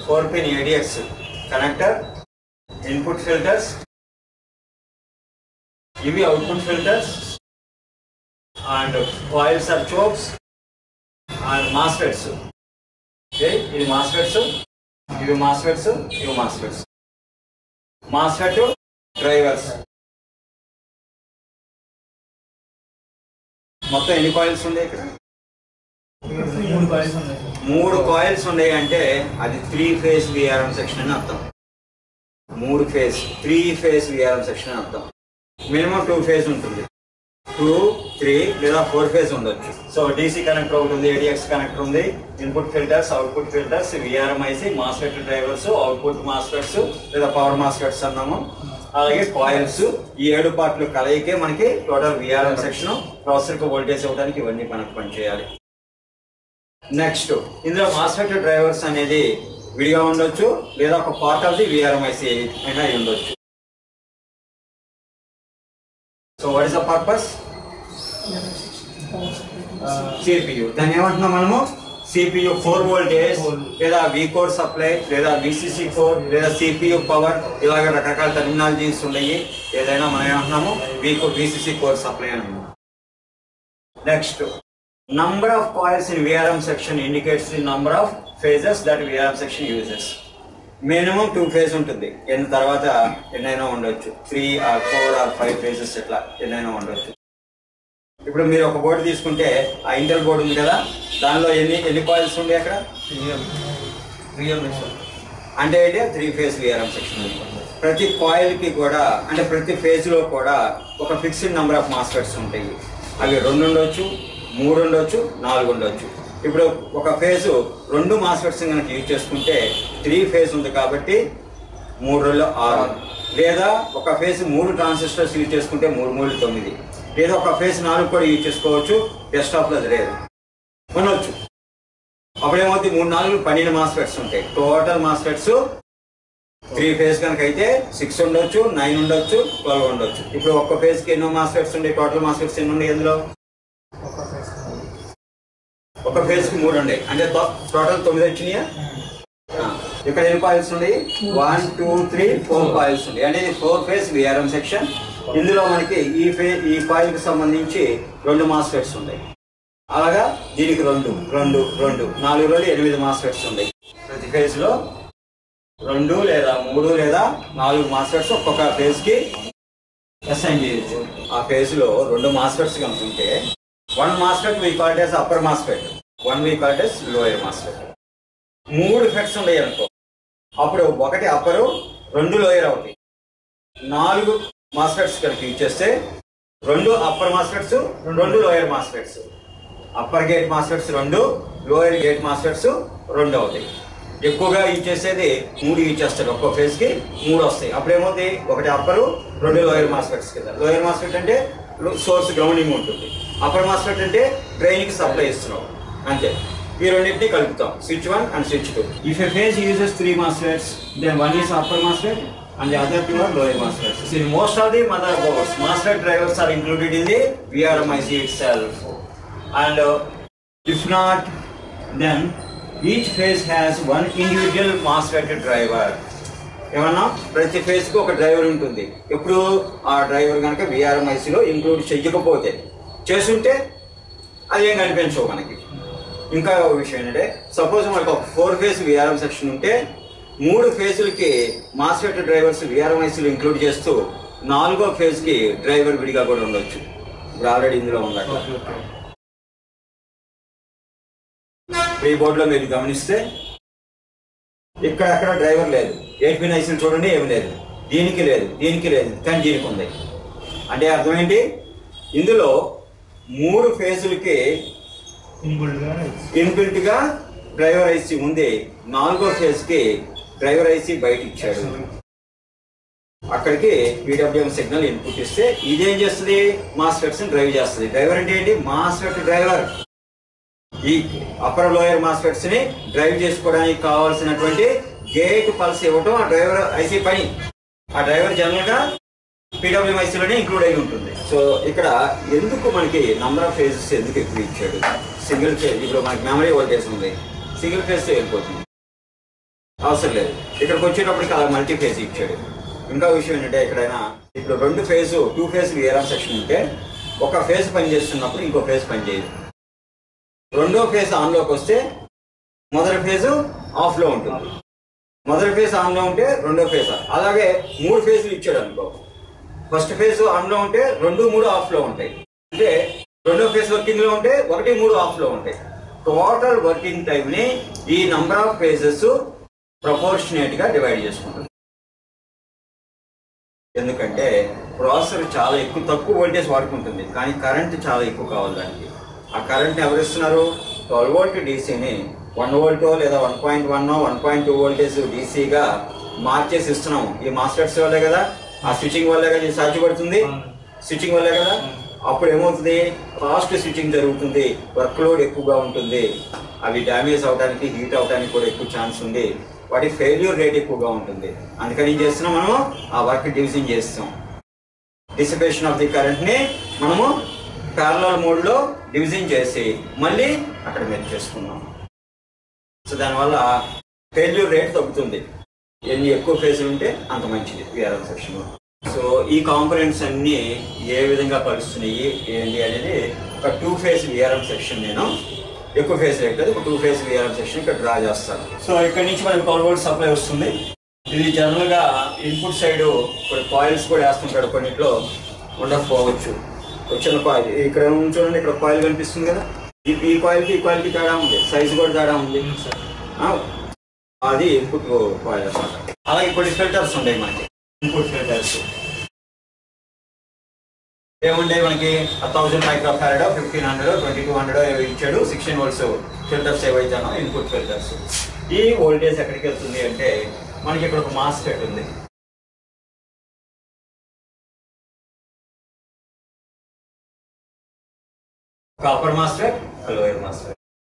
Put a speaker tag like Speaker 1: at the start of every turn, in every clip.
Speaker 1: Four pin ADX connector input filters ఇవి output filters and coils or chokes and MOSFETs okay ఇది MOSFETs ఇవి MOSFETs ఇవి MOSFETs MOSFET drivers మొత్తం ఎన్ని coils ఉన్నాయి ఇక్కడ
Speaker 2: మూడు కాయిల్స్ ఉన్నాయి
Speaker 1: మూడు కాయిల్స్ ఉన్నాయి అంటే అది త్రీ ఫేజ్ విఆర్ఎం సెక్షన్ అని అర్థం మూడు phase three phase VRM section అని అర్థం మినిమం టూ ఫేజ్ ఉంటుంది టూ త్రీ లేదా ఫోర్ ఫేజ్ ఉండొచ్చు సో డీసీ కనెక్టర్ ఒకటి ఉంది ఏడిఎక్స్ కనెక్టర్ ఉంది input filters output filters VRM IC MOSFET drivers output MOSFETs లేదా పవర్ మాస్ఫెట్స్ అన్నాము అలాగే కాయిల్స్ ఈ ఏడు పార్ట్లు కలయికే మనకి total VRM section processor voltage ఇవ్వడానికి ఇవన్నీ మనకు పనిచేయాలి నెక్స్ట్ ఇందులో మాస్ఫెట్ డ్రైవర్స్ అనేది విడిగా ఉండొచ్చు లేదా ఒక పార్ట్ ఆఫ్ ది విఆర్ఎంఐసి అయినా అయి ఉండొచ్చు so what is the purpose CPU దాన్ని ఏమంటున్నాం మనము సిపియు ఫోర్ వోల్టేజ్ లేదా వి కోడ్ సప్లై లేదా విసిసి కోడ్ లేదా సిపియు పవర్ ఇలాగ రకరకాల టెర్మినాలజీస్ ఉన్నాయి ఏదైనా మనం ఏమంటున్నాము వి విసిసి కోడ్ సప్లై అంటున్నాము next number of coils in VRM section indicates the number of phases that VRM section uses minimum two phase ఉంటుంది ఎన్ని తర్వాత ఎన్నైనా ఉండొచ్చు three or four or five phases ఇట్లా ఎన్నైనా ఉండొచ్చు ఇప్పుడు మీరు ఒక బోర్డు తీసుకుంటే ఆ ఇంటర్ బోర్డు ఉంది కదా దానిలో ఎన్ని ఎన్ని కాయిల్స్ ఉన్నాయి అక్కడ
Speaker 2: రియల్ రియల్
Speaker 1: అంటే ఏంటి త్రీ ఫేజ్ విఆర్ఎం సెక్షన్ ప్రతి కాయిల్ కి కూడా అంటే ప్రతి ఫేజ్ లో కూడా ఒక ఫిక్స్డ్ నెంబర్ ఆఫ్ మాస్ఫెట్స్ ఉంటాయి అవి రెండు ఉండొచ్చు మూడు ఉండొచ్చు నాలుగు ఉండొచ్చు ఇప్పుడు ఒక ఫేజ్ రెండు మాస్ఫెట్స్ కనుక యూజ్ చేసుకుంటే త్రీ ఫేజ్ ఉంది కాబట్టి మూడు రోజులు ఆరు లేదా ఒక ఫేజ్ మూడు ట్రాన్సిస్టర్స్ యూజ్ చేసుకుంటే మూడు మూడు తొమ్మిది లేదా ఒక ఫేజ్ నాలుగు కూడా యూజ్ చేసుకోవచ్చు డెస్క్టాప్లో అది లేదు ఉండొచ్చు అప్పుడేమవుతుంది మూడు నాలుగు పన్నెండు మాస్ఫెట్స్ ఉంటాయి టోటల్ మాస్ఫెట్స్ త్రీ ఫేజ్ కనుక అయితే సిక్స్ ఉండొచ్చు నైన్ ఉండొచ్చు ట్వెల్వ్ ఉండొచ్చు ఇప్పుడు ఒక్క ఫేజ్ కి ఎన్నో మాస్ఫెట్స్ ఉంటాయి టోటల్ మాస్ఫెట్స్ ఎన్ని ఉన్నాయి ఇందులో ఒక ఫేజ్ కి మూడు ఉన్నాయి అంటే టోటల్ తొమ్మిది వచ్చినాయా ఆ, ఇక్కడ ఎన్ని కాయిల్స్ ఉన్నాయి one two three four coils ఉన్నాయి అంటే ఇది ఫోర్ ఫేజ్ విఆర్ఎం సెక్షన్ ఇందులో మనకి ఈ ఫే ఈ కాయిల్ కి సంబంధించి రెండు మాస్ఫెట్స్ ఉన్నాయి అలాగా దీనికి రెండు రెండు రెండు నాలుగు రోజులు ఎనిమిది మాస్ఫెట్స్ ఉన్నాయి ప్రతి ఫేజ్ లో రెండు లేదా మూడు లేదా నాలుగు మాస్ఫెట్స్ ఒక్కొక్క ఫేజ్ కి అసైన్ చేయొచ్చు ఆ ఫేజ్ లో రెండు మాస్ఫెట్స్ కనుకుంటే one MOSFET we called as upper MOSFET one we called as lower MOSFET మూడు ఫెట్స్ ఉన్నాయి అనుకో అప్పుడు ఒకటి అప్పరు రెండు లోయర్ అవుతాయి నాలుగు మాస్ఫెట్స్ కనుక యూజ్ చేస్తే రెండు అప్పర్ మాస్ఫెట్స్ రెండు lower MOSFETs upper gate MOSFETs రెండు లోయర్ గేట్ మాస్ఫెట్స్ రెండు అవుతాయి ఎక్కువగా యూజ్ చేసేది మూడు యూజ్ చేస్తారు ఒక్కో ఫేజ్ కి మూడు వస్తాయి అప్పుడు ఏమవుతాయి ఒకటి అప్పరు రెండు లోయర్ మాస్ఫెట్స్ కింద లోయర్ మాస్ఫెట్ అంటే సోర్స్ గ్రౌండింగ్ ఉంటుంది అప్పర్ మాస్ఫెట్ అంటే డ్రైన్ కి సప్లై ఇస్తున్నాం అంతే ఈ రెండింటిని కలుపుతాం switch one and switch two if a phase uses three MOSFETs then one is upper MOSFET and the other two are lower MOSFETs. See, most of the motherboards, MOSFET drivers are included in the VRMIC itself. And uh, if not, then each phase has one individual MOSFET driver. ఏమన్నా ప్రతి phase కి ఒక driver ఉంటుంది ఎప్పుడు ఆ driver కనుక VRMIC లో include చెయ్యకపోతే చేసుంటే అది ఏం కనిపించవు మనకి ఇంకా ఒక విషయం ఏంటంటే సపోజ్ మనకు ఒక ఫోర్ ఫేజ్ విఆర్ఎం సెక్షన్ ఉంటే మూడు ఫేజులకి మాస్ఫెట్ డ్రైవర్స్ విఆర్ఎంఐసీలు ఇంక్లూడ్ చేస్తూ నాలుగో ఫేజ్ కి డ్రైవర్ విడిగా కూడా ఉండొచ్చు ఇప్పుడు ఆల్రెడీ ఇందులో ఉందట ఈ బోర్డులో మీరు గమనిస్తే ఇక్కడ అక్కడ డ్రైవర్ లేదు ఎయిట్ పిన్ ఐసీలు చూడండి ఏమి లేదు దీనికి లేదు దీనికి లేదు కానీ దీనికి ఉంది అంటే అర్థం ఏంటి ఇందులో మూడు ఫేజులకి
Speaker 2: ఇన్బుల్డ్ గా
Speaker 1: ఇన్బిల్ట్ గా డ్రైవర్ ఐసీ ఉంది నాలుగో ఫేజ్ కి డ్రైవర్ ఐసీ బయట ఇచ్చాడు అక్కడికి పీడబ్ల్యూఎం సిగ్నల్ ఇన్పుట్ ఇస్తే ఇదేం చేస్తుంది మాస్ఫెట్స్ డ్రైవ్ చేస్తుంది డ్రైవర్ అంటే ఏంటి మాస్ఫెట్ డ్రైవర్ ఈ అప్పర్ లోయర్ మాస్ఫెట్స్ ని డ్రైవ్ చేసుకోవడానికి కావాల్సినటువంటి గేట్ పల్స్ ఇవ్వటం ఆ డ్రైవర్ ఐసీ పని ఆ డ్రైవర్ జనరల్ గా PWMIC లోనే ఇంక్లూడ్ అయి ఉంటుంది సో ఇక్కడ ఎందుకు మనకి నంబర్ ఆఫ్ ఫేజెస్ ఎందుకు ఎక్కువ ఇచ్చాడు సింగిల్ ఫేజ్ ఇప్పుడు మనకి మెమరీ వోల్టేజ్ ఉంది సింగిల్ ఫేజ్ వెళ్ళిపోతుంది అవసరం లేదు ఇక్కడికి వచ్చేటప్పటికి అలా మల్టీ ఫేజ్ ఇచ్చాడు ఇంకా విషయం ఏంటంటే ఎక్కడైనా ఇప్పుడు రెండు phase two phase AR section ఉంటే ఒక ఫేజ్ పని చేస్తున్నప్పుడు ఇంకో ఫేజ్ పని చేయదు రెండో ఫేజ్ ఆన్లోకి వస్తే మొదటి ఫేజ్ ఆఫ్లో ఉంటుంది మొదటి ఫేజ్ ఆన్లో ఉంటే రెండో ఫేజ్ అలాగే మూడు ఫేజ్లు ఇచ్చాడు అనుకో ఫస్ట్ ఫేజ్ ఆన్లో ఉంటే రెండు మూడు ఆఫ్లో ఉంటాయి అంటే రెండో ఫేజ్ వర్కింగ్ లో ఉంటే ఒకటి మూడు ఆఫ్ లో ఉంటాయి టోటల్ వర్కింగ్ టైం ని ఈ నంబర్ ఆఫ్ ఫేజెస్ ప్రపోర్షనేట్ గా డివైడ్ చేసుకుంటుంది ఎందుకంటే ప్రాసెసర్ చాలా ఎక్కువ తక్కువ వోల్టేజ్ వాడుకుంటుంది కానీ కరెంట్ చాలా ఎక్కువ కావాలి దానికి ఆ కరెంట్ ఎవరు ఇస్తున్నారు ట్వెల్వ్ వోల్ట్ డీసీని వన్ వోల్ట్ లేదా one point one one point two voltage డీసీగా మార్చేసి ఇస్తున్నాము ఈ మాస్టర్స్ వల్లే కదా ఆ స్విచ్చింగ్ వల్లే కదా ఇది సాధ్యపడుతుంది స్విచ్చింగ్ వల్లే కదా అప్పుడు ఏమవుతుంది ఫాస్ట్ స్విచ్చింగ్ జరుగుతుంది వర్క్ లోడ్ ఎక్కువగా ఉంటుంది అవి డ్యామేజ్ అవడానికి హీట్ అవడానికి కూడా ఎక్కువ ఛాన్స్ ఉంది వాటి ఫెయిల్యూర్ రేట్ ఎక్కువగా ఉంటుంది అందుకని ఏం చేస్తున్నాం మనము ఆ వర్క్ డివిజన్ చేస్తాం డిసిపేషన్ ఆఫ్ ది కరెంట్ ని మనము ప్యారలల్ మోడ్ లో డివిజన్ చేసి మళ్ళీ అక్కడ మెర్జ్ చేసుకున్నాం సో దానివల్ల ఫెయిల్యూర్ రేట్ తగ్గుతుంది ఎన్ని ఎక్కువ ఫేజ్లు ఉంటే అంత మంచిది విఆర్ఎల్ సెక్షన్ లో సో ఈ కాంపనెంట్స్ అన్ని ఏ విధంగా కలుస్తున్నాయి ఏంటి అనేది ఒక టూ ఫేజ్ విఆర్ఎం సెక్షన్ నేను ఎక్కువ ఫేజ్ రేట్ ఒక టూ ఫేజ్ విఆర్ఎం సెక్షన్ ఇక్కడ డ్రా చేస్తాను సో ఇక్కడ నుంచి మనకి ట్వెల్వ్ వోల్ట్ సప్లై వస్తుంది ఇది జనరల్ గా ఇన్పుట్ సైడ్ కొన్ని కాయిల్స్ కూడా వేస్తుంటాడు కొన్నిట్లో ఉండకపోవచ్చు వచ్చిన కాయిల్ ఇక్కడ ఉంది చూడండి ఇక్కడ కాయిల్ కనిపిస్తుంది కదా ఈ ఈ కాయిల్కి ఈ కాయిల్కి తేడా ఉంది సైజ్ కూడా తేడా ఉంది ఆ, అది ఇన్పుట్ కాయిల్ అన్నమాట అలాగే కొన్ని ఫిల్టర్స్ ఉంటాయి మనకి ఇన్పుట్ ఫిల్టర్స్ ఏముంటాయి మనకి thousand micro farad fifteen hundred twenty two hundred ఏవో ఇచ్చాడు సిక్స్టీన్ వోల్ట్స్ ఫిల్టర్స్ ఏవైతేనో ఇన్పుట్ ఫిల్టర్స్ ఈ వోల్టేజ్ ఎక్కడికి వెళ్తుంది అంటే మనకి ఇక్కడ ఒక మాస్ఫెట్ ఉంది కాపర్ మాస్ఫెట్ లోయర్ మాస్ఫెట్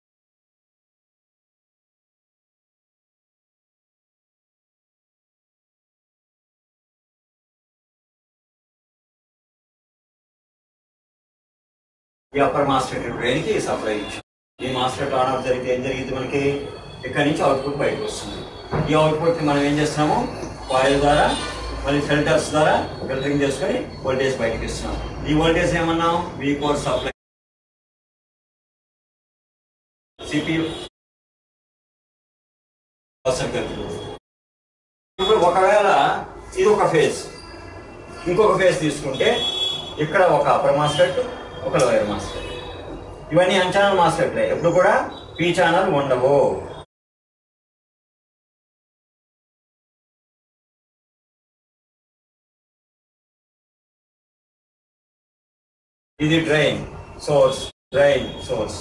Speaker 1: ఈ అప్పర్ మాస్టర్ డ్రైన్ కి సప్లై ఇచ్చాం ఈ మాస్టర్ ఆన్ ఆఫ్ జరిగితే ఏం జరిగింది మనకి ఇక్కడ నుంచి అవుట్పుట్ బయటకు వస్తుంది ఈ అవుట్పుట్ ని మనం ఏం చేస్తున్నాము కాయిల్ ద్వారా మళ్ళీ ఫిల్టర్స్ ద్వారా ఫిల్టరింగ్ చేసుకొని వోల్టేజ్ బయటకి ఇస్తున్నాం ఈ వోల్టేజ్ ఏమన్నాం వీ కోర్ సప్లై సిపియు ఇప్పుడు ఒకవేళ ఇది ఒక ఫేజ్ ఇంకొక ఫేజ్ తీసుకుంటే ఇక్కడ ఒక అప్పర్ మాస్ఫెట్ ఒక లోయర్ మాస్ఫెట్ ఇవన్నీ అంచనా మాస్ఫెట్లే ఎప్పుడు కూడా పీ ఛానల్ ఉండవు ఇది డ్రైన్ సోర్స్ డ్రైన్ సోర్స్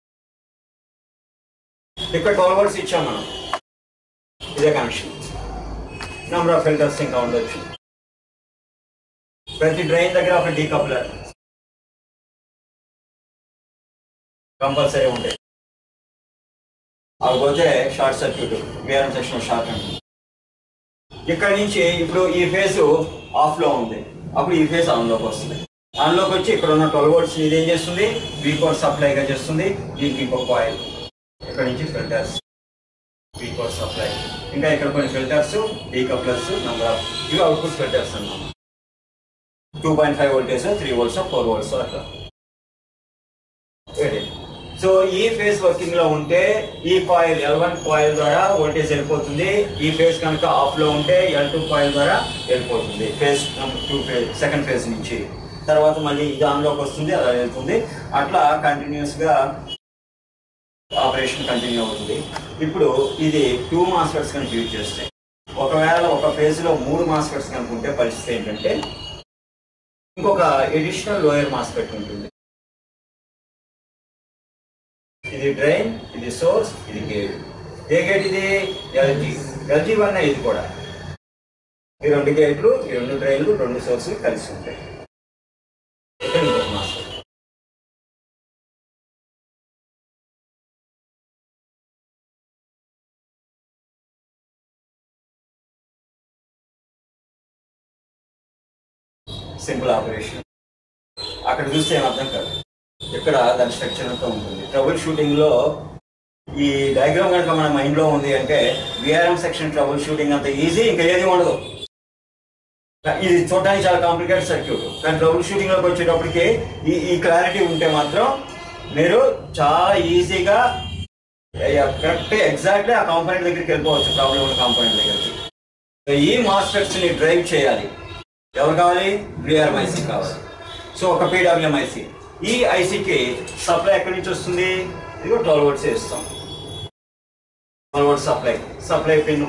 Speaker 1: ఇక్కడ ట్వెల్వ్ వర్డ్స్ ఇచ్చాం మనం ఇదే కనెక్షన్ నెంబర్ ఆఫ్ ఫిల్టర్స్ ఇంకా ఉండొచ్చు ప్రతి డ్రైన్ దగ్గర ఒక డీకప్లర్ కంపల్సరీ ఉంటాయి అవి పోతే షార్ట్ సర్క్యూట్ వేరే సెక్షన్ షార్ట్ అంటుంది ఇక్కడ నుంచి ఇప్పుడు ఈ ఫేస్ ఆఫ్ లో ఉంది అప్పుడు ఈ ఫేస్ ఆన్ లోకి వస్తుంది ఆన్ లోకి వచ్చి ఇక్కడ ఉన్న ట్వెల్వ్ వోల్ట్స్ ఇది ఏం చేస్తుంది వీ కోర్ సప్లైగా చేస్తుంది దీనికి ఇంకొక కాయిల్ ఇక్కడ నుంచి ఫిల్టర్స్ వీ కోర్ సప్లై ఇంకా ఇక్కడ కొన్ని ఫిల్టర్స్ డీకప్లర్స్ నంబర్ ఆఫ్ ఇవి అవుట్పుట్ ఫిల్టర్స్ అన్నాం two point five voltage three volts four volts అట్లా సో ఈ ఫేస్ వర్కింగ్ లో ఉంటే ఈ కాయిల్ ఎల్ వన్ కాయిల్ ద్వారా వోల్టేజ్ వెళ్ళిపోతుంది ఈ ఫేస్ కనుక ఆఫ్ లో ఉంటే ఎల్ టూ కాయిల్ ద్వారా వెళ్ళిపోతుంది phase two phase second phase నుంచి తర్వాత మళ్ళీ ఇది ఆన్లోకి వస్తుంది అలా వెళ్తుంది అట్లా కంటిన్యూస్ గా ఆపరేషన్ కంటిన్యూ అవుతుంది ఇప్పుడు ఇది టూ మాస్టర్స్ కనుక యూజ్ చేస్తే ఒకవేళ ఒక ఫేజ్ లో మూడు మాస్టర్స్ కనుక ఉంటే పరిస్థితి ఏంటంటే ఇంకొక ఎడిషనల్ లోయర్ మాస్ఫెట్ ఉంటుంది ఇది డ్రైన్ ఇది సోర్స్ ఇది గేట్ ఏ గేట్ ఇది ఎల్జీ ఎల్జీ వన్ ఇది కూడా ఈ రెండు గేట్లు ఈ రెండు డ్రైన్లు రెండు సోర్స్లు కలిసి ఉంటాయి ఇక్కడ ఇంకొక మాస్టర్ సింపుల్ ఆపరేషన్ అక్కడ చూస్తే ఏం అర్థం కాదు ఇక్కడ దాని స్ట్రక్చర్ అంతా ఉంటుంది ట్రబుల్ షూటింగ్ లో ఈ డయాగ్రామ్ కనుక మన మైండ్ లో ఉంది అంటే విఆర్ఎం సెక్షన్ ట్రబుల్ షూటింగ్ అంత ఈజీ ఇంకా ఏది ఉండదు ఇది చూడడానికి చాలా కాంప్లికేటెడ్ సర్క్యూట్ కానీ ట్రబుల్ షూటింగ్ లోకి వచ్చేటప్పటికి ఈ ఈ క్లారిటీ ఉంటే మాత్రం మీరు చాలా ఈజీగా కరెక్ట్ ఎగ్జాక్ట్లీ ఆ కాంపోనెంట్ దగ్గరికి వెళ్ళిపోవచ్చు ప్రాబ్లం ఉన్న కాంపోనెంట్ దగ్గరికి ఈ మాస్టర్స్ ని డ్రైవ్ చేయాలి ఎవరు కావాలి విఆర్ఎం ఐసీ కావాలి సో ఒక పీడబ్ల్యూఎం ఐసీ ఈ ఐసీకి సప్లై ఎక్కడి నుంచి వస్తుంది ఇదిగో ట్వెల్వ్ వర్డ్స్ ఇస్తాం twelve volts supply supply pin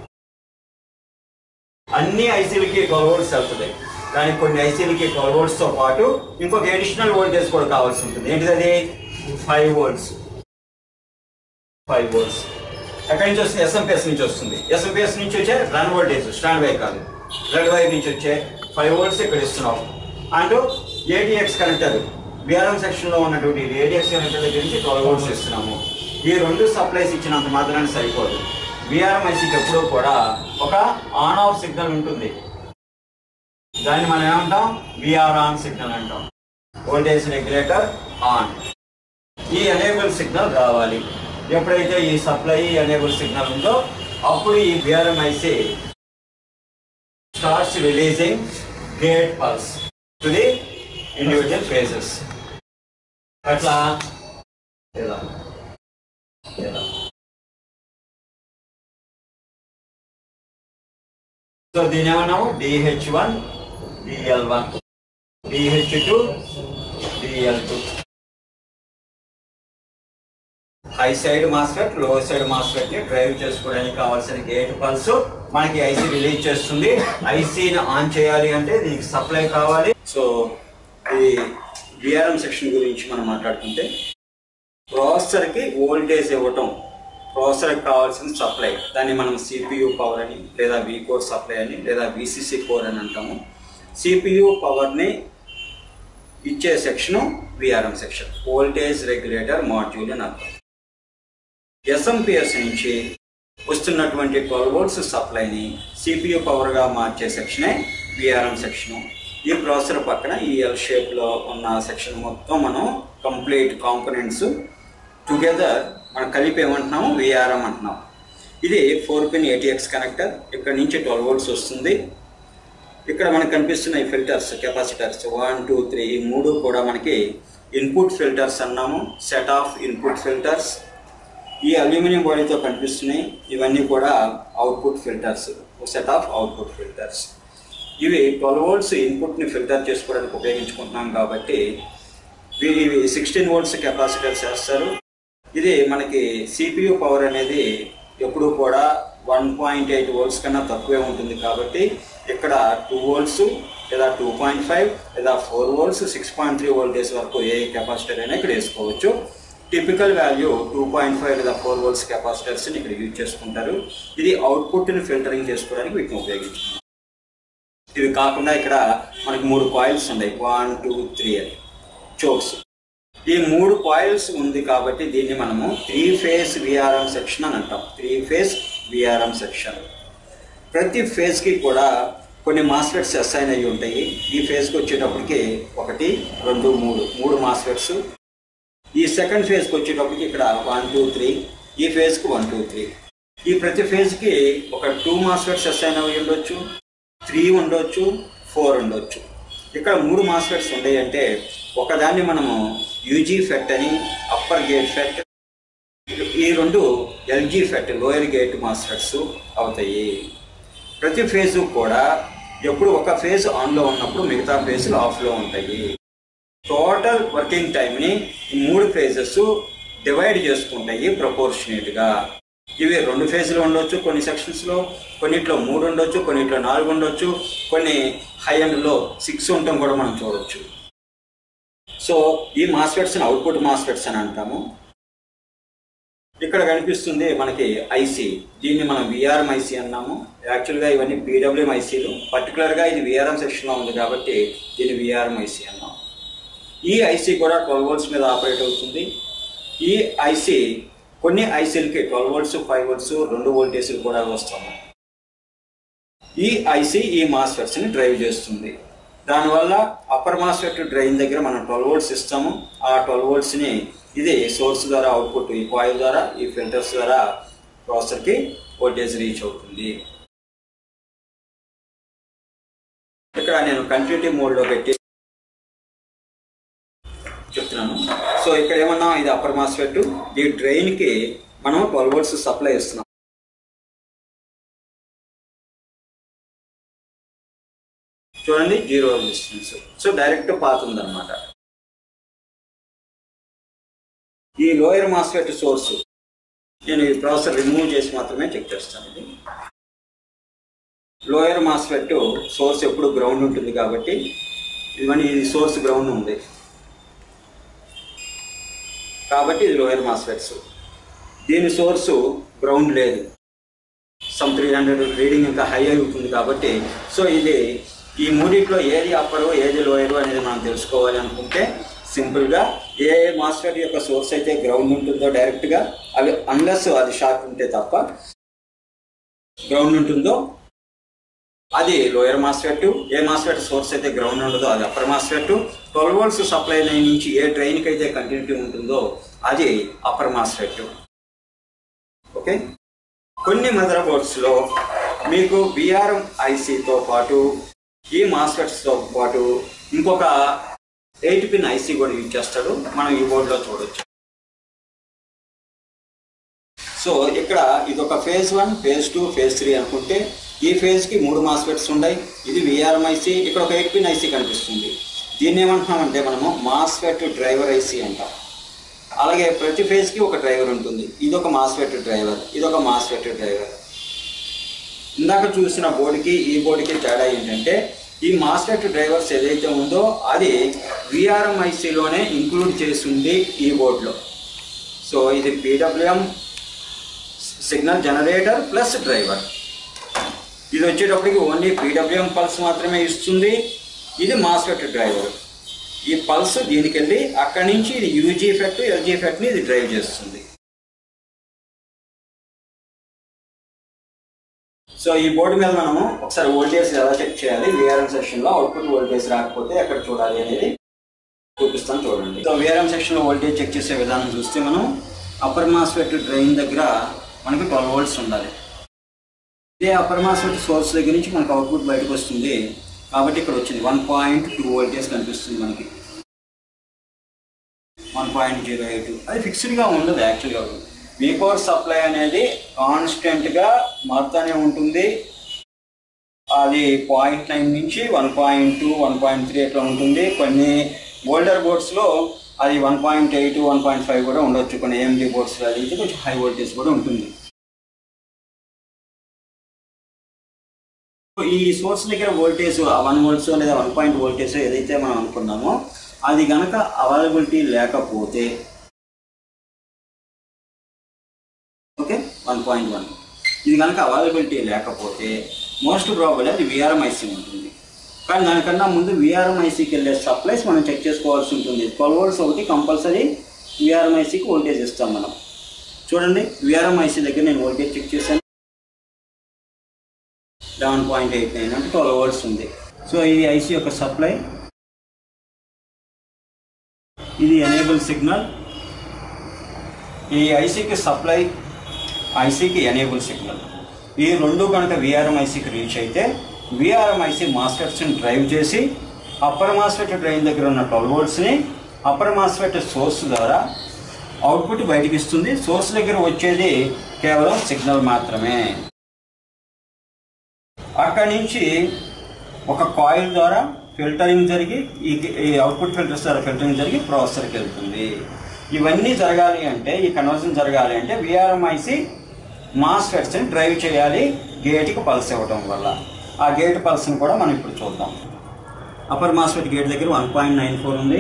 Speaker 1: అన్ని ఐసీలకి ట్వెల్వ్ వోల్ట్స్ వెళ్తుంది కానీ కొన్ని ఐసీలకి ట్వెల్వ్ వోల్ట్స్ తో పాటు ఇంకొక అడిషనల్ వోల్టేజ్ కూడా కావాల్సి ఉంటుంది ఏంటిది అది ఫైవ్ వోల్ట్స్ ఫైవ్ వోల్ట్స్ ఎక్కడి నుంచి వస్తుంది ఎస్ఎంపిఎస్ నుంచి వస్తుంది ఎస్ఎంపిఎస్ నుంచి వచ్చే రన్ వోల్టేజ్ స్టాండ్ వై కాదు రెడ్ వై నుంచి వచ్చే ఫైవ్ వోల్ట్స్ ఇక్కడ ఇస్తున్నాం అంటూ ఏటీఎక్స్ కనెక్టర్ బిఆర్ఎం సెక్షన్ లో ఉన్నటువంటి ఏటీఎక్స్ కనెక్టర్ దగ్గర నుంచి ట్వెల్వ్ వోల్ట్స్ ఇస్తున్నాము ఈ రెండు సప్లైస్ ఇచ్చినంత మాత్రాన్ని సరిపోదు బిఆర్ఎం ఐసీకి ఎప్పుడూ కూడా ఒక ఆన్ ఆఫ్ సిగ్నల్ ఉంటుంది దాన్ని మనం ఏమంటాం విఆర్ ఆన్ సిగ్నల్ అంటాం వోల్టేజ్ రెగ్యులేటర్ ఆన్ ఈ ఎనేబుల్ సిగ్నల్ రావాలి ఎప్పుడైతే ఈ సప్లై ఎనేబుల్ సిగ్నల్ ఉందో అప్పుడు ఈ VRM IC starts releasing gate pulse to the individual phases అట్లా ఇలా ఇలా సో దీని ఏమన్నాము DH one DL one DH two DL two high side MOSFET low side MOSFET ని డ్రైవ్ చేసుకోవడానికి కావాల్సిన గేట్ పల్స్ మనకి ఐసీ రిలీజ్ చేస్తుంది ఐసీని ఆన్ చేయాలి అంటే దీనికి సప్లై కావాలి సో ఈ బిఆర్ఎం సెక్షన్ గురించి మనం మాట్లాడుకుంటే ప్రాసెసర్ కి వోల్టేజ్ ఇవ్వటం ప్రాసెసర్ కావాల్సిన సప్లై దాన్ని మనం సిపియు పవర్ అని లేదా వి కోర్ సప్లై అని లేదా విసిసి కోర్ అని అంటాము సిపియు పవర్ని ఇచ్చే section VRM section voltage regulator module అని అర్థం ఎస్ఎంపిఎస్ నుంచి వస్తున్నటువంటి ట్వెల్వ్ వోల్ట్స్ సప్లైని సిపియు పవర్గా మార్చే సెక్షనే విఆర్ఎం సెక్షను ఈ ప్రాసెసర్ పక్కన ఈ ఎల్ షేప్లో ఉన్న సెక్షన్ మొత్తం మనం కంప్లీట్ కాంపోనెంట్స్ టుగెదర్ మనం కలిపి ఏమంటున్నాము విఆర్ఎం అంటున్నాం ఇది ఫోర్ పిన్ ఏటీఎక్స్ కనెక్టర్ ఇక్కడ నుంచి ట్వెల్వ్ వోల్ట్స్ వస్తుంది ఇక్కడ మనకు కనిపిస్తున్న ఈ filters capacitors one two three ఈ మూడు కూడా మనకి ఇన్పుట్ ఫిల్టర్స్ అన్నాము సెట్ ఆఫ్ ఇన్పుట్ ఫిల్టర్స్ ఈ అల్యూమినియం బాడీతో కనిపిస్తున్నాయి ఇవన్నీ కూడా output filters set of output filters ఇవి ట్వెల్వ్ వోల్ట్స్ ఇన్పుట్ని ఫిల్టర్ చేసుకోవడానికి ఉపయోగించుకుంటున్నాం కాబట్టి ఇవి సిక్స్టీన్ వోల్ట్స్ కెపాసిటర్స్ వేస్తారు ఇది మనకి సిపియు పవర్ అనేది ఎప్పుడు కూడా వన్ పాయింట్ ఎయిట్ వోల్ట్స్ కన్నా తక్కువే ఉంటుంది కాబట్టి ఇక్కడ టూ వోల్ట్స్ లేదా టూ పాయింట్ ఫైవ్ లేదా four volts six point three voltage వరకు ఏ కెపాసిటర్ అయినా ఇక్కడ వేసుకోవచ్చు typical value two point five లేదా ఫోర్ వోల్ట్స్ కెపాసిటర్స్ని ఇక్కడ యూజ్ చేసుకుంటారు ఇది అవుట్పుట్ని ఫిల్టరింగ్ చేసుకోవడానికి వీటిని ఉపయోగించుకుంటారు ఇవి కాకుండా ఇక్కడ మనకి మూడు కాయిల్స్ ఉన్నాయి వన్ టూ త్రీ అని చోక్స్ ఈ మూడు కాయిల్స్ ఉంది కాబట్టి దీన్ని మనము త్రీ ఫేజ్ విఆర్ఎం సెక్షన్ అని అంటాం త్రీ ఫేజ్ విఆర్ఎం సెక్షన్ ప్రతి ఫేజ్కి కూడా కొన్ని మాస్ఫెట్స్ అసైన్ అయ్యి ఉంటాయి ఈ ఫేజ్కి వచ్చేటప్పటికి ఒకటి రెండు మూడు మూడు మాస్ఫెట్స్ ఈ సెకండ్ ఫేజ్కి వచ్చేటప్పటికి ఇక్కడ వన్ టూ త్రీ ఈ ఫేజ్కి వన్ టూ త్రీ ఈ ప్రతి ఫేజ్కి ఒక టూ మాస్ఫెట్స్ అసైన్ అయ్యి ఉండొచ్చు త్రీ ఉండొచ్చు ఫోర్ ఉండొచ్చు ఇక్కడ మూడు మాస్ఫెట్స్ ఉన్నాయి అంటే ఒకదాన్ని మనము యూజీ ఫెట్ అని అప్పర్ గేట్ ఫెట్ ఈ రెండు LG FET lower gate MOSFETs అవుతాయి ప్రతి ఫేజు కూడా ఎప్పుడు ఒక ఫేజ్ ఆన్లో ఉన్నప్పుడు మిగతా ఫేజ్లు ఆఫ్లో ఉంటాయి టోటల్ వర్కింగ్ టైంని ఈ మూడు ఫేజెస్ డివైడ్ చేసుకుంటాయి ప్రపోర్షనేట్గా ఇవి రెండు ఫేజ్లు ఉండొచ్చు కొన్ని సెక్షన్స్లో కొన్నిట్లో మూడు ఉండొచ్చు కొన్నిట్లో నాలుగు ఉండొచ్చు కొన్ని హై అండ్లో సిక్స్ ఉండటం కూడా మనం చూడొచ్చు సో ఈ మాస్ఫెట్స్ని అవుట్పుట్ మాస్ఫెట్స్ అని అంటాము ఇక్కడ కనిపిస్తుంది మనకి ఐసీ దీన్ని మనం విఆర్ఎం ఐసీ అన్నాము యాక్చువల్గా ఇవన్నీ పీడబ్ల్యూఎం ఐసీలు పర్టికులర్గా ఇది విఆర్ఎం సెక్షన్లో ఉంది కాబట్టి దీన్ని విఆర్ఎం ఐసీ అన్నాం ఈ ఐసీ కూడా ట్వెల్వ్ వోల్ట్స్ మీద ఆపరేట్ అవుతుంది ఈ ఐసీ కొన్ని ఐసీలకి ట్వెల్వ్ వోల్ట్స్ ఫైవ్ వోల్ట్స్ రెండు వోల్టేజ్లు కూడా వస్తాము ఈ ఐసీ ఈ మాస్ఫెట్స్ని డ్రైవ్ చేస్తుంది దానివల్ల అప్పర్ మాస్ఫెట్ డ్రైన్ దగ్గర మనం ట్వెల్వ్ వోల్ట్స్ ఇస్తాము ఆ ట్వెల్వ్ వోల్ట్స్ని ఇది సోర్స్ ద్వారా అవుట్పుట్ ఈ కాయిల్ ద్వారా ఈ ఫిల్టర్స్ ద్వారా ప్రాసెసర్కి వోల్టేజ్ రీచ్ అవుతుంది ఇక్కడ నేను కంటిన్యూటీ మోడ్లో పెట్టి చెప్తున్నాను సో ఇక్కడ ఏమన్నా ఇది అప్పర్ మాస్ఫెట్ ఈ డ్రైన్కి మనం ట్వెల్వ్ వోల్ట్స్ సప్లై ఇస్తున్నాం చూడండి zero resistance so direct path ఉందన్నమాట ఈ లోయర్ మాస్ఫెట్ సోర్స్ నేను ఈ ప్రాసెసర్ రిమూవ్ చేసి మాత్రమే చెక్ చేస్తాను ఇది లోయర్ మాస్ఫెట్ సోర్స్ ఎప్పుడు గ్రౌండ్ ఉంటుంది కాబట్టి ఇవన్నీ ఇది సోర్స్ గ్రౌండ్ ఉంది కాబట్టి ఇది లోయర్ మాస్ఫెట్స్ దీని సోర్సు గ్రౌండ్ లేదు సమ్ త్రీ హండ్రెడ్ రీడింగ్ ఇంకా హై అవుతుంది కాబట్టి సో ఇది ఈ మూడిట్లో ఏది అప్పరు ఏది లోయరు అనేది మనం తెలుసుకోవాలి అనుకుంటే సింపుల్గా ఏ మాస్ఫెట్ యొక్క సోర్స్ అయితే గ్రౌండ్ ఉంటుందో డైరెక్ట్గా అవి అన్లెస్ అది షార్ట్ ఉంటే తప్ప గ్రౌండ్ ఉంటుందో అది లోయర్ మాస్ఫెట్ ఏ మాస్ఫెట్ సోర్స్ అయితే గ్రౌండ్ ఉండదో అది upper MOSFET twelve volts supply line నుంచి ఏ ట్రైన్కి అయితే కంటిన్యూటీ ఉంటుందో అది అప్పర్ మాస్ఫెట్ ఓకే కొన్ని మదర్ బోర్డ్స్లో మీకు బిఆర్ఎం ఐసీతో పాటు ఈ మాస్ఫెట్స్తో పాటు ఇంకొక ఎయిట్ పిన్ ఐసీ కూడా యూజ్ చేస్తాడు మనం ఈ బోర్డులో చూడొచ్చు సో ఇక్కడ ఇది ఒక phase one phase two phase three అనుకుంటే ఈ ఫేజ్కి మూడు మాస్ఫెట్స్ ఉన్నాయి ఇది విఆర్ఎం ఐసీ ఇక్కడ ఒక ఎయిట్ పిన్ ఐసీ కనిపిస్తుంది దీన్ని ఏమంటున్నామంటే మనము మాస్ఫెట్ డ్రైవర్ ఐసీ అంటాం అలాగే ప్రతి ఫేజ్కి ఒక డ్రైవర్ ఉంటుంది ఇది ఒక మాస్ఫెట్ డ్రైవర్ ఇది ఒక మాస్ఫెట్ డ్రైవర్ ఇందాక చూసిన బోర్డుకి ఈ బోర్డుకి తేడా ఏంటంటే ఈ మాస్ఫెట్ డ్రైవర్స్ ఏదైతే ఉందో అది విఆర్ఎం ఐసీలోనే ఇంక్లూడ్ చేసి ఉంది ఈ బోర్డులో సో ఇది PWM signal generator plus driver ఇది వచ్చేటప్పటికి ఓన్లీ పీడబ్ల్యూఎం పల్స్ మాత్రమే ఇస్తుంది ఇది మాస్ఫెట్ డ్రైవర్ ఈ పల్స్ దీనికి వెళ్ళి అక్కడి నుంచి ఇది యూజీ ఎఫెక్ట్ ఎల్జీ ఎఫెక్ట్ని ఇది డ్రైవ్ చేస్తుంది సో ఈ బోర్డు మీద మనము ఒకసారి వోల్టేజ్ ఎలా చెక్ చేయాలి విఆర్ఎం సెక్షన్లో అవుట్పుట్ వోల్టేజ్ రాకపోతే ఎక్కడ చూడాలి అనేది చూపిస్తాను చూడండి సో విఆర్ఎం సెక్షన్లో వోల్టేజ్ చెక్ చేసే విధానం చూస్తే మనం అప్పర్ మాస్ఫెట్ డ్రైన్ దగ్గర మనకి ట్వెల్వ్ వోల్ట్స్ ఉండాలి ఇదే అప్పర్ మాస్ఫెట్ సోర్స్ దగ్గర నుంచి మనకు అవుట్పుట్ బయటకు వస్తుంది కాబట్టి ఇక్కడ వచ్చింది వన్ పాయింట్ టూ వోల్టేజ్ కనిపిస్తుంది మనకి వన్ పాయింట్ జీరో ఎయిట్ అది ఫిక్స్డ్గా ఉండదు యాక్చువల్గా మీ పవర్ సప్లై అనేది కాన్స్టెంట్గా మారుతూనే ఉంటుంది అది పాయింట్ నైన్ నుంచి one point two one point three అట్లా ఉంటుంది కొన్ని ఓల్డర్ బోర్డ్స్లో అది one point eight one point five కూడా ఉండొచ్చు కొన్ని ఏఎండి బోర్డ్స్లో అది అయితే కొంచెం హై వోల్టేజ్ కూడా ఉంటుంది ఈ సోర్స్ దగ్గర వోల్టేజ్ వన్ వోల్ట్స్ లేదా వన్ పాయింట్ వోల్టేజ్ ఏదైతే మనం అనుకున్నామో అది గనక అవైలబిలిటీ లేకపోతే ఓకే వన్ పాయింట్ వన్ ఇది కనుక అవైలబిలిటీ లేకపోతే మోస్ట్ ప్రాబుల్ అది విఆర్ఎం ఐసీ ఉంటుంది కానీ దానికన్నా ముందు విఆర్ఎం ఐసీకి వెళ్ళే సప్లైస్ మనం చెక్ చేసుకోవాల్సి ఉంటుంది ట్వెల్వ్ వోల్ట్స్ ఒకటి కంపల్సరీ విఆర్ఎం ఐసీకి వోల్టేజ్ ఇస్తాం మనం చూడండి విఆర్ఎం ఐసీ దగ్గర నేను వోల్టేజ్ చెక్ చేశాను లెవెన్ పాయింట్ ఎయిట్ నైన్ అంటే ట్వెల్వ్ వోల్ట్స్ ఉంది సో ఇది ఐసీ యొక్క సప్లై ఇది ఎనేబుల్ సిగ్నల్ ఈ ఐసీకి సప్లై ఐసీకి ఎనేబుల్ సిగ్నల్ ఈ రెండు కనుక విఆర్ఎం ఐసీకి రీచ్ అయితే విఆర్ఎం ఐసీ మాస్ఫెట్స్ని డ్రైవ్ చేసి అప్పర్ మాస్ఫెట్ డ్రైన్ దగ్గర ఉన్న ట్వెల్వ్ వోల్ట్స్ని అప్పర్ మాస్ఫెట్ సోర్స్ ద్వారా అవుట్పుట్ బయటికి ఇస్తుంది సోర్స్ దగ్గర వచ్చేది కేవలం సిగ్నల్ మాత్రమే అక్కడి నుంచి ఒక కాయిల్ ద్వారా ఫిల్టరింగ్ జరిగి ఈ ఈ అవుట్పుట్ ఫిల్టర్స్ ద్వారా ఫిల్టరింగ్ జరిగి ప్రాసెసర్కి వెళ్తుంది ఇవన్నీ జరగాలి అంటే ఈ కన్వర్షన్ జరగాలి అంటే విఆర్ఎంఐసి మాస్ఫెట్స్ని డ్రైవ్ చేయాలి గేట్కి పల్స్ ఇవ్వడం వల్ల ఆ గేట్ పల్స్ని కూడా మనం ఇప్పుడు చూద్దాం అప్పర్ మాస్ఫెట్ గేట్ దగ్గర వన్ పాయింట్ నైన్ ఫోర్ ఉంది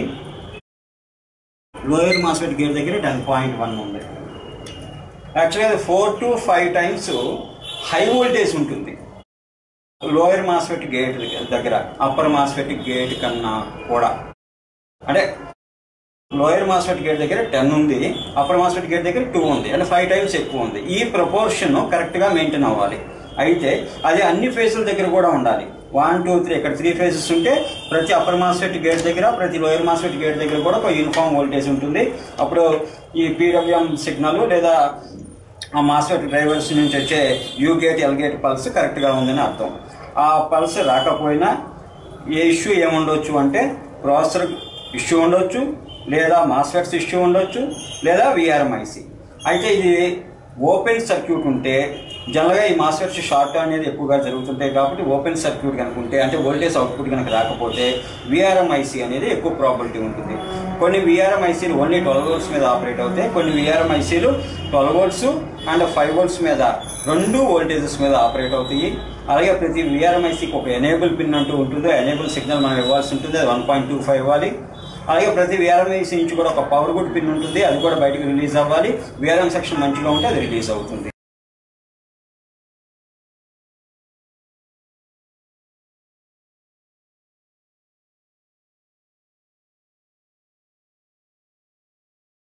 Speaker 1: లోయర్ మాస్ఫెట్ గేట్ దగ్గర టెన్ పాయింట్ వన్ ఉంది యాక్చువల్గా four to five times high voltage ఉంటుంది లోయర్ మాస్ఫెట్ గేట్ దగ్గర అప్పర్ మాస్ఫెట్ గేట్ కన్నా కూడా అంటే లోయర్ మాస్ఫెట్ గేట్ దగ్గర టెన్ ఉంది అప్పర్ మాస్ఫెట్ గేట్ దగ్గర టూ ఉంది అంటే ఫైవ్ టైమ్స్ ఎక్కువ ఉంది ఈ ప్రపోర్షన్ కరెక్ట్గా మెయింటైన్ అవ్వాలి అయితే అది అన్ని ఫేసుల దగ్గర కూడా ఉండాలి వన్ టూ త్రీ ఇక్కడ త్రీ ఫేజెస్ ఉంటే ప్రతి అప్పర్ మాస్ఫెట్ గేట్ దగ్గర ప్రతి లోయర్ మాస్ఫెట్ గేట్ దగ్గర కూడా ఒక యూనిఫామ్ వోల్టేజ్ ఉంటుంది అప్పుడు ఈ పీడబ్ల్యూఎం సిగ్నల్ లేదా ఆ మాస్ఫెట్ డ్రైవర్స్ నుంచి వచ్చే U gate L gate pulse కరెక్ట్గా ఉందని అర్థం ఆ పల్స్ రాకపోయినా ఏ ఇష్యూ ఏముండొచ్చు అంటే ప్రాసెసర్ ఇష్యూ ఉండొచ్చు లేదా మాస్ఫెట్స్ ఇష్యూ ఉండొచ్చు లేదా విఆర్ఎంఐసి అయితే ఇది ఓపెన్ సర్క్యూట్ ఉంటే జనరల్గా ఈ మాస్ఫెట్స్ షార్ట్ అనేది ఎక్కువగా జరుగుతుంటాయి కాబట్టి ఓపెన్ సర్క్యూట్ కనుక ఉంటే అంటే వోల్టేజ్ అవుట్పుట్ కనుక రాకపోతే విఆర్ఎంఐసి అనేది ఎక్కువ ప్రాబిలిటీ ఉంటుంది కొన్ని విఆర్ఎంఐసీలు ఓన్లీ ట్వెల్వ్ వోల్ట్స్ మీద ఆపరేట్ అవుతాయి కొన్ని విఆర్ఎంఐసీలు twelve volts and five volts మీద రెండు వోల్టేజెస్ మీద ఆపరేట్ అవుతాయి అలాగే ప్రతి విఆర్ఎంఐసీకి ఒక ఎనేబుల్ పిన్ అంటూ ఉంటుంది ఎనేబుల్ సిగ్నల్ మనం ఇవ్వాల్సి ఉంటుంది అది వన్ పాయింట్ టూ ఫైవ్ ఇవ్వాలి అలాగే ప్రతి విఆర్ఎంఐసీ నుంచి కూడా ఒక పవర్ గుడ్ పిన్ ఉంటుంది అది కూడా బయటకు రిలీజ్ అవ్వాలి విఆర్ఎం సెక్షన్ మంచిగా ఉంటే అది రిలీజ్ అవుతుంది